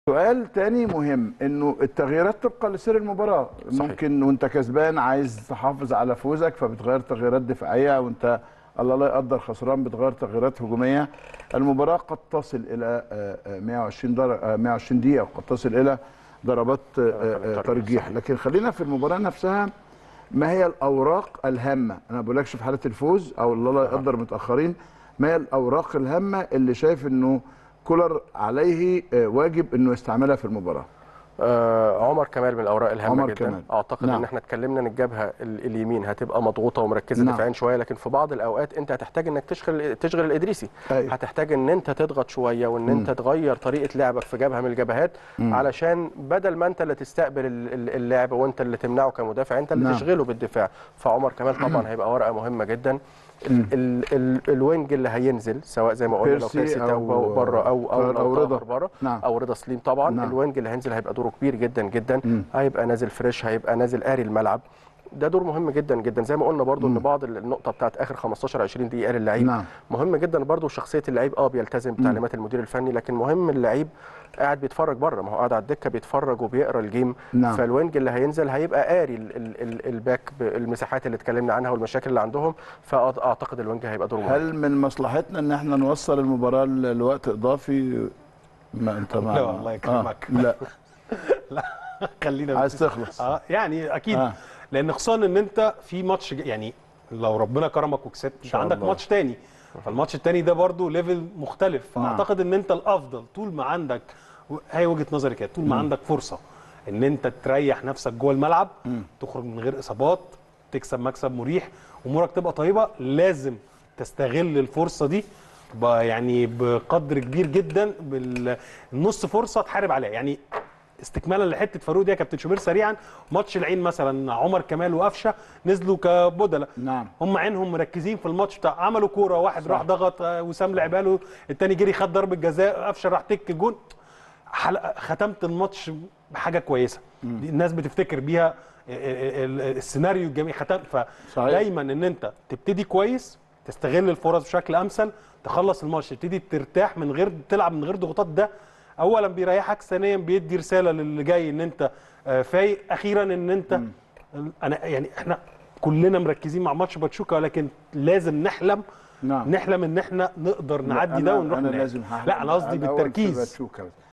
سؤال تاني مهم انه التغييرات طبقا لسير المباراه صحيح. ممكن وانت كسبان عايز تحافظ على فوزك فبتغير تغييرات دفاعيه وانت الله لا يقدر خسران بتغير تغييرات هجوميه المباراه قد تصل الى آه، آه، 120 در... آه، 120 دقيقه وقد تصل الى ضربات آه، آه، ترجيح، ترجيح صحيح. لكن خلينا في المباراه نفسها ما هي الاوراق الهامه انا ما بقولكش في حاله الفوز او الله لا يقدر متاخرين ما هي الاوراق الهامه اللي شايف انه كولر عليه آه، واجب انه يستعملها في المباراه آه عمر كمال من الاوراق الهامه عمر جدا كمال. اعتقد نعم. ان احنا اتكلمنا ان الجبهه ال- اليمين هتبقى مضغوطه ومركزه نعم. دفاعيا شويه لكن في بعض الاوقات انت هتحتاج انك تشغل تشغل الادريسي أيوة. هتحتاج ان انت تضغط شويه وان انت تغير طريقه لعبك في جبهه من الجبهات علشان بدل ما انت اللي تستقبل ال- ال- اللعب وانت اللي تمنعه كمدافع انت اللي نعم. تشغله بالدفاع فعمر كمال طبعا هيبقى ورقه مهمه جدا ال ال ال الوينج اللي هينزل سواء زي ما قلنا لو بيرسي بيرسي أو- او بره او او أو لو رضا. طاهر بره نعم. او رضا سليم طبعا نعم. الوينج اللي هينزل هيبقى دوره كبير جدا جدا مم. هيبقى نازل فريش هيبقى نازل قاري الملعب ده دور مهم جدا جدا زي ما قلنا برضو ان بعض النقطه بتاعت اخر 15 20 دقيقه للعيب نعم. مهم جدا برضو شخصيه اللعيب اه بيلتزم بتعليمات المدير الفني لكن مهم اللعيب قاعد بيتفرج بره ما هو قاعد على الدكه بيتفرج وبيقرا الجيم نعم. فالوينج اللي هينزل هيبقى قاري ال- ال- ال- الباك المساحات اللي اتكلمنا عنها والمشاكل اللي عندهم فاعتقد الوينج هيبقى دوره مهم هل من مصلحتنا ان احنا نوصل المباراه ل- لوقت اضافي ما انت مع لا والله يكرمك. آه. لا خلينا عايز تخلص اه يعني اكيد آه. آه. لان خصوصا ان انت في ماتش ج- يعني لو ربنا كرمك وكسبت انت شاء عندك الله. ماتش تاني فالماتش التاني ده برضو ليفل مختلف نعم. فاعتقد ان انت الافضل طول ما عندك و- هي وجهه نظري كده طول ما عندك فرصه ان انت تريح نفسك جوه الملعب تخرج من غير اصابات تكسب مكسب مريح امورك تبقى طيبه لازم تستغل الفرصه دي ب- يعني بقدر كبير جدا بالنص فرصه تحارب عليها يعني استكمالا لحته فاروق دي يا كابتن شوبير سريعا ماتش العين مثلا عمر كمال وقفشه نزلوا كبدله نعم. هم عينهم مركزين في الماتش بتاع عملوا كوره واحد راح ضغط آه، وسام لعبها له الثاني جري خد ضربه جزاء قفشه راح تك جون حلقة ختمت الماتش بحاجه كويسه دي الناس بتفتكر بيها ال- ال- السيناريو الجميل ختم فدايما ان انت تبتدي كويس تستغل الفرص بشكل امثل تخلص الماتش تبتدي ترتاح من غير تلعب من غير ضغوطات ده اولا بيريحك ثانيا بيدي رساله للي جاي ان انت آه، فايق اخيرا ان انت انا يعني احنا كلنا مركزين مع ماتش باتشوكا ولكن لازم نحلم نعم. نحلم ان احنا نقدر نعدي أنا- ده ونروح انا النهائي. لازم هحلم لا انا قصدي الأول في بالتركيز باتشوكا بس.